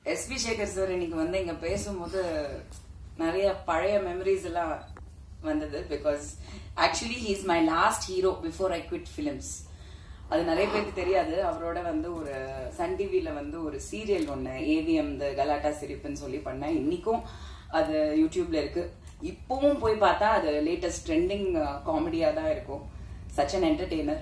SP Sekar sir இன்னைக்கு வந்து இங்க பேசும்போது நிறைய பழைய மெமரிஸ் எல்லாம் வந்தது because actually he is my last hero before I quit films அது நிறைய பேருக்கு தெரியாது அவரோட வந்து ஒரு சன் டிவில வந்து ஒரு சீரியல் ஒன்று ஏவிஎம் த கலாட்டா சிரிப்புன்னு சொல்லி பண்ணேன் இன்னைக்கும் அது யூடியூப்ல இருக்கு இப்பவும் போய் பார்த்தா அது லேட்டஸ்ட் ட்ரெண்டிங் காமெடியா தான் இருக்கும் such an entertainer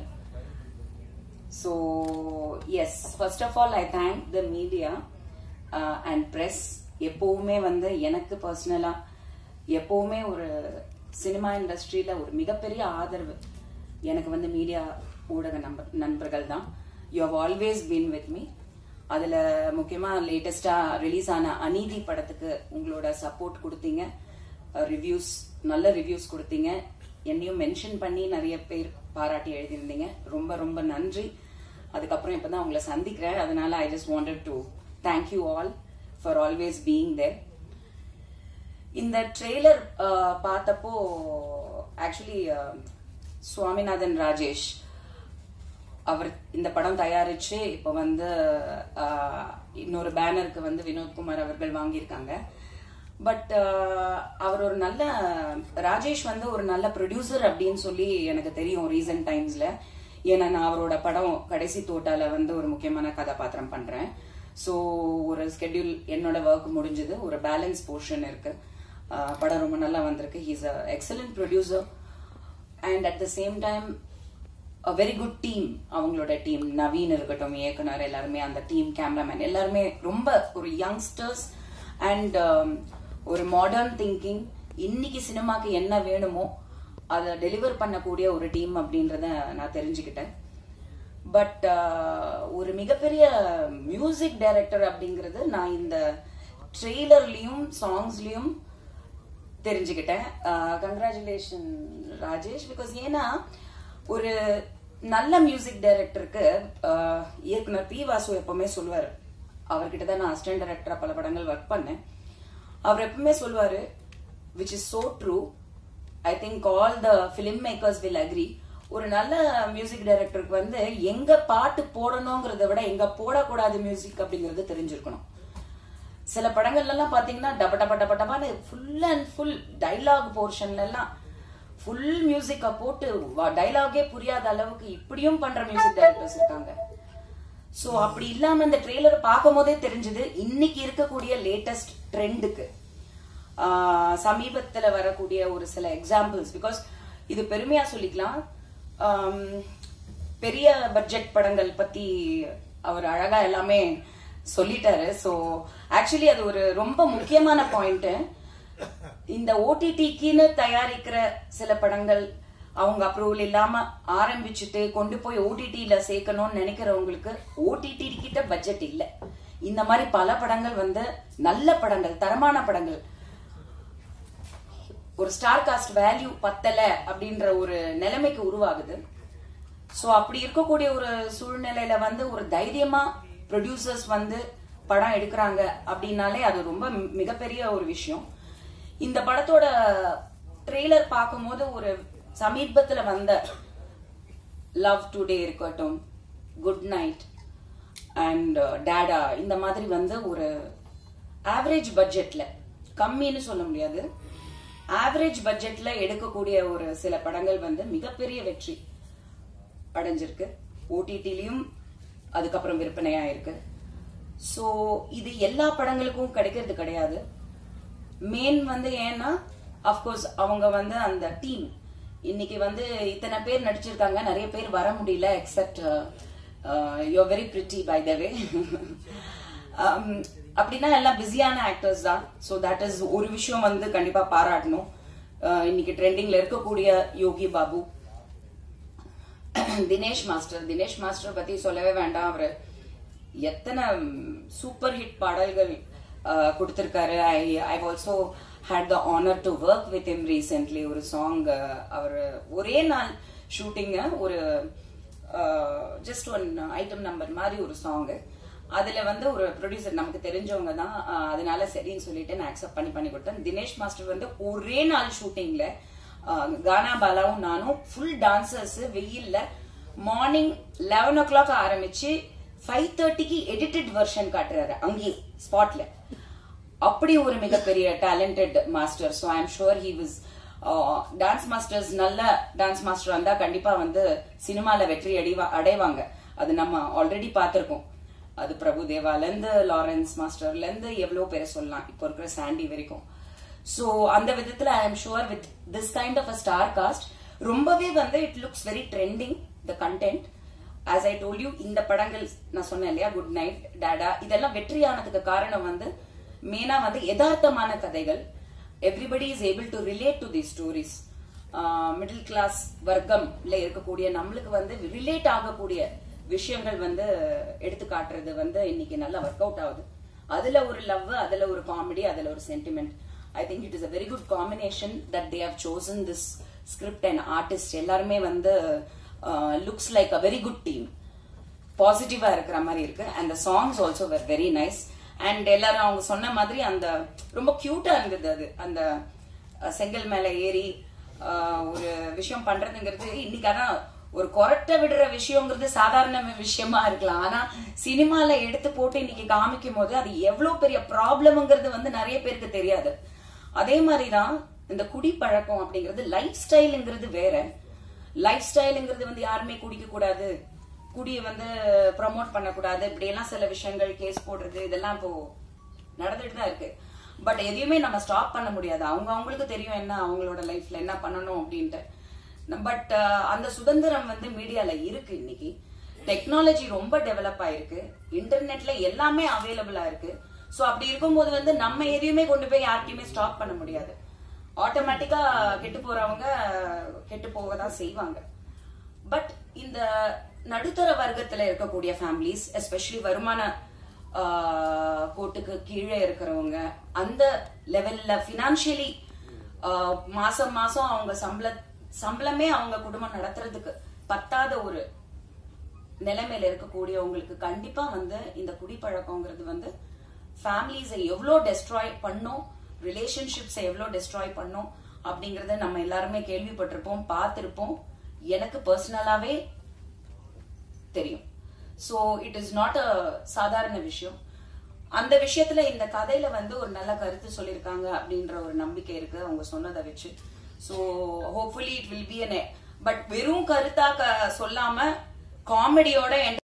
so yes first of all I thank the media and press எப்போவுமே வந்து எனக்கு பர்சனலாக எப்போவுமே ஒரு சினிமா இண்டஸ்ட்ரியில் ஒரு மிகப்பெரிய ஆதரவு எனக்கு வந்து மீடியா ஊடக நம்ப நண்பர்கள் தான் you have always been with me அதில் முக்கியமாக லேட்டஸ்டாக ரிலீஸ் ஆன அநீதி படத்துக்கு உங்களோட சப்போர்ட் கொடுத்தீங்க ரிவ்யூஸ் நல்ல ரிவ்யூஸ் கொடுத்தீங்க என்னையும் மென்ஷன் பண்ணி நிறைய பேர் பாராட்டி எழுதியிருந்தீங்க ரொம்ப ரொம்ப நன்றி அதுக்கப்புறம் இப்பதான் உங்களை சந்திக்கிறேன் அதனால I just wanted to thank you all for always being there இந்த ட்ரெய்லர் பார்த்தப்போ ஆக்சுவலி சுவாமிநாதன் ராஜேஷ் அவர் இந்த படம் தயாரிச்சு இப்போ வந்து ஆஹ், இன்னொரு பேனருக்கு வந்து வினோத்குமார் அவர்கள் வாங்கியிருக்காங்க பட் அவர் ஒரு நல்ல ராஜேஷ் வந்து ஒரு நல்ல ப்ரொடியூசர் அப்படின்னு சொல்லி எனக்கு தெரியும் ரீசன்ட் டைம்ஸ்ல ஏன்னா நான் அவரோட படம் கடைசி தோட்டால வந்து ஒரு முக்கியமான கதாபாத்திரம் பண்றேன் ஸோ ஒரு ஸ்கெட்யூல் என்னோட ஒர்க் முடிஞ்சது ஒரு பேலன்ஸ் போர்ஷன் இருக்கு ஆஹ், படம் ரொம்ப நல்லா வந்திருக்கு he's a excellent producer and at the same time a very good team அவங்களோட டீம் நவீன் இருக்கட்டும் இயக்குனர் எல்லாருமே அந்த டீம் கேமராமேன் எல்லாருமே ரொம்ப ஒரு யங்ஸ்டர்ஸ் அண்ட் ஒரு மாடர்ன் திங்கிங் இன்னைக்கு சினிமாக்கு என்ன வேணுமோ அதை டெலிவர் பண்ணக்கூடிய ஒரு டீம் அப்படின்றத நான் தெரிஞ்சுக்கிட்டேன் பட் ஒரு மிகப்பெரிய மியூசிக் டைரக்டர் அப்படிங்கிறது நான் இந்த ட்ரெய்லர்லயும் சாங்ஸ்லயும் தெரிஞ்சுக்கிட்டேன் கங்க்ராச்சுலேஷன் ராஜேஷ் பிகாஸ் ஏன்னா ஒரு நல்ல மியூசிக் டைரக்டருக்கு இயக்குனர் பி வாசு எப்பவுமே சொல்லுவார் அவர்கிட்ட தான் நான் அசிஸ்டன்ட் டைரக்டரா பல படங்கள் ஒர்க் பண்ணேன் அவர் எப்பவுமே சொல்லுவாரு which is so true I think all the film makers will agree ஒரு நல்ல மியூசிக் டைரக்டருக்கு வந்து எங்க பாட்டு போடணுங்கிறத விட எங்க போடக்கூடாது மியூசிக் அப்படிங்கிறது தெரிஞ்சிருக்கணும் சில படங்கள்ல எல்லாம் பாத்தீங்கன்னா டப டப டப டபான்னு ஃபுல் அண்ட் ஃபுல் டைலாக் போர்ஷன்ல எல்லாம் ஃபுல் மியூசிக்க போட்டு டைலாகே புரியாத அளவுக்கு இப்படியும் பண்ற மியூசிக் டைரக்டர்ஸ் இருக்காங்க சோ அப்படி இல்லாம இந்த ட்ரெய்லர் பார்க்கும் போதே தெரிஞ்சது இன்னைக்கு இருக்கக்கூடிய லேட்டஸ்ட் ட்ரெண்டுக்கு சமீபத்துல வரக்கூடிய ஒரு சில எக்ஸாம்பிள்ஸ் பிகாஸ் இது பெருமையா சொல்லிக்கலாம் ஆம், பெரிய பட்ஜெட் படங்கள் பத்தி அவர் அழகா எல்லாமே சொல்லிட்டாரு சோ ஆக்சுவலி அது ஒரு ரொம்ப முக்கியமான பாயிண்ட் இந்த ஓடிடிக்குன்னு தயாரிக்கிற சில படங்கள் அவங்க அப்ரூவல் இல்லாம ஆரம்பிச்சுட்டு கொண்டு போய் ஓடிடில சேர்க்கணும்னு நினைக்கிறவங்களுக்கு ஓடிடி கிட்ட பட்ஜெட் இல்ல இந்த மாதிரி பல படங்கள் வந்து நல்ல படங்கள் தரமான படங்கள் ஒரு ஸ்டார் காஸ்ட் வேல்யூ பத்தல அப்படின்ற ஒரு நிலைமைக்கு உருவாகுது சோ அப்படி இருக்கக்கூடிய ஒரு சூழ்நிலையில வந்து ஒரு தைரியமா ப்ரொடியூசர்ஸ் வந்து படம் எடுக்கிறாங்க அப்படின்னாலே அது ரொம்ப மி- மிகப்பெரிய ஒரு விஷயம் இந்த படத்தோட ட்ரெய்லர் பார்க்கும்போது ஒரு சமீபத்துல வந்த லவ் டுடே இருக்கட்டும் குட் நைட் அண்ட் டேடா இந்த மாதிரி வந்து ஒரு ஆவரேஜ் பட்ஜெட்ல கம்மின்னு சொல்ல முடியாது ஆவரேஜ் பட்ஜெட்ல எடுக்கக்கூடிய ஒரு சில படங்கள் வந்து மிகப்பெரிய வெற்றி அடைஞ்சிருக்கு ஓடிடிலையும் அதுக்கப்புறம் விற்பனையா இருக்கு சோ இது எல்லா படங்களுக்கும் கிடைக்கிறது கிடையாது மெயின் வந்து ஏன்னா அஃப்கோர்ஸ் அவங்க வந்து அந்த டீம் இன்னைக்கு வந்து இத்தனை பேர் நடிச்சிருக்காங்க நிறைய பேர் வர முடியல except you very pretty by the way அப்படின்னா எல்லாம் பிஸியான ஆக்டர்ஸ் தான் ஸோ தட் இஸ் ஒரு விஷயம் வந்து கண்டிப்பா பாராட்டணும் Uh, இன்னைக்கு ட்ரெண்டிங்ல இருக்கக்கூடிய யோகி பாபு தினேஷ் மாஸ்டர் தினேஷ் மாஸ்டர் பத்தி சொல்லவே வேண்டாம் அவரு எத்தனை சூப்பர் ஹிட் பாடல்கள் அஹ், கொடுத்திருக்காரு I I also had the honour to work with him recently ஒரு சாங் அவர் ஒரே நாள் ஷூட்டிங்க ஒரு ஜஸ்ட் ஒன் ஐட்டம் நம்பர் மாதிரி ஒரு சாங் அதுல வந்து ஒரு ப்ரொடியூசர் நமக்கு தெரிஞ்சவங்க தான் அஹ், அதனால சரின்னு சொல்லிட்டு நான் அக்செப்ட் பண்ணி பண்ணி கொடுத்தேன் தினேஷ் மாஸ்டர் வந்து ஒரே நாள் ஷூட்டிங்ல கானா பாலாவும் நானும் ஃபுல் டான்சர்ஸ் வெயில்ல மார்னிங் லெவன் ஓ கிளாக் ஆரம்பிச்சு ஃபைவ் தேர்ட்டிக்கு எடிட்டட் வெர்ஷன் காட்டுறாரு அங்கேயே ஸ்பாட்ல அப்படி ஒரு மிகப்பெரிய talented master so I am sure he was dance masters நல்ல டான்ஸ் மாஸ்டர் வந்தா கண்டிப்பா வந்து சினிமால வெற்றி அடைவா அடைவாங்க அது நம்ம ஆல்ரெடி பார்த்திருக்கோம் அது பிரபு தேவால இருந்து லாரன்ஸ் மாஸ்டர்ல இருந்து எவ்வளவு பேரை சொல்லலாம் இப்போ இருக்கிற சாண்டி வரைக்கும் ஸோ அந்த விதத்துல I am sure with this kind of a star cast ரொம்பவே வந்து it looks very trending the content as I told you இந்த படங்கள் நான் சொன்னேன் இல்லையா குட் நைட் டாடா இதெல்லாம் வெற்றியானதுக்கு காரணம் வந்து மெயினா வந்து யதார்த்தமான கதைகள் everybody is able to relate to the stories middle class வர்க்கம்ல இருக்கக்கூடிய நம்மளுக்கு வந்து ரிலேட் ஆகக்கூடிய விஷயங்கள் வந்து எடுத்து காட்டுறது வந்து இன்னைக்கு நல்லா ஒர்க் அவுட் ஆகுது அதுல ஒரு லவ் அதுல ஒரு காமெடி அதுல ஒரு sentiment I think it is a very good combination that they have chosen this script and artist எல்லாருமே வந்து looks like a very good team பாசிட்டிவா இருக்கிற மாதிரி இருக்கு and the songs also ver very nice and எல்லாரும் அவங்க சொன்ன மாதிரி அந்த ரொம்ப கியூட்டா இருந்தது அது அந்த அஹ், செங்கல் மேல ஏறி அஹ், ஒரு விஷயம் பண்றதுங்கிறது இன்னைக்கு அதான் ஒரு கொரட்டை விடுற விஷயங்கிறது சாதாரண விஷயமா இருக்கலாம் ஆனா சினிமால எடுத்து போட்டு இன்னைக்கு காமிக்கும் போது அது எவ்வளவு பெரிய ப்ராப்ளம்ங்கிறது வந்து நிறைய பேருக்கு தெரியாது அதே மாதிரிதான் இந்த குடிப்பழக்கம் அப்படிங்கிறது லைஃப் ஸ்டைலுங்கிறது வேற லைஃப் ஸ்டைலுங்கிறது வந்து யாருமே குடிக்க கூடாது குடியை வந்து ப்ரமோட் பண்ணக்கூடாது இப்படி எல்லாம் சில விஷயங்கள் கேஸ் போடுறது இதெல்லாம் இப்போ நடந்துட்டு தான் இருக்கு பட் எதையுமே நம்ம ஸ்டாப் பண்ண முடியாது அவங்க அவங்களுக்கு தெரியும் என்ன அவங்களோட லைஃப்ல என்ன பண்ணணும் அப்படின்ட்டு பட் அந்த சுதந்திரம் வந்து மீடியால இருக்கு இன்னைக்கு டெக்னாலஜி ரொம்ப டெவலப் ஆயிருக்கு இன்டர்நெட்ல எல்லாமே அவைலபிளா இருக்கு சோ அப்படி இருக்கும்போது வந்து நம்ம எதையுமே கொண்டு போய் யார்கிட்டயுமே ஸ்டாப் பண்ண முடியாது ஆட்டோமேட்டிக்கா கெட்டு போறவங்க கெட்டு போக தான் செய்வாங்க பட் இந்த நடுத்தர வர்க்கத்துல இருக்கக்கூடிய ஃபேமிலிஸ் எஸ்பெஷலி வருமான ஆஹ், கோட்டுக்கு கீழே இருக்கிறவங்க அந்த லெவல்ல பினான்சியலி மாசம் மாசம் அவங்க சம்பள சம்பளமே அவங்க குடும்பம் நடத்துறதுக்கு பத்தாத ஒரு நிலைமையில இருக்கக்கூடியவங்களுக்கு கண்டிப்பா வந்து இந்த குடிப்பழக்கங்கிறது வந்து ஃபேமிலிஸை எவ்வளோ டெஸ்ட்ராய் பண்ணும் ரிலேஷன்ஷிப்ஸை எவ்வளோ டெஸ்ட்ராய் பண்ணும் அப்படிங்கறத நம்ம எல்லாருமே கேள்விப்பட்டிருப்போம் பார்த்திருப்போம் எனக்கு பர்சனலாவே தெரியும் so it is not a சாதாரண விஷயம் அந்த விஷயத்துல இந்த கதையில வந்து ஒரு நல்ல கருத்து சொல்லியிருக்காங்க அப்படின்ற ஒரு நம்பிக்கை இருக்கு அவங்க சொன்னதை வச்சு so hopefully it will be an but வெறும் கருத்தா க- சொல்லாம காமெடியோட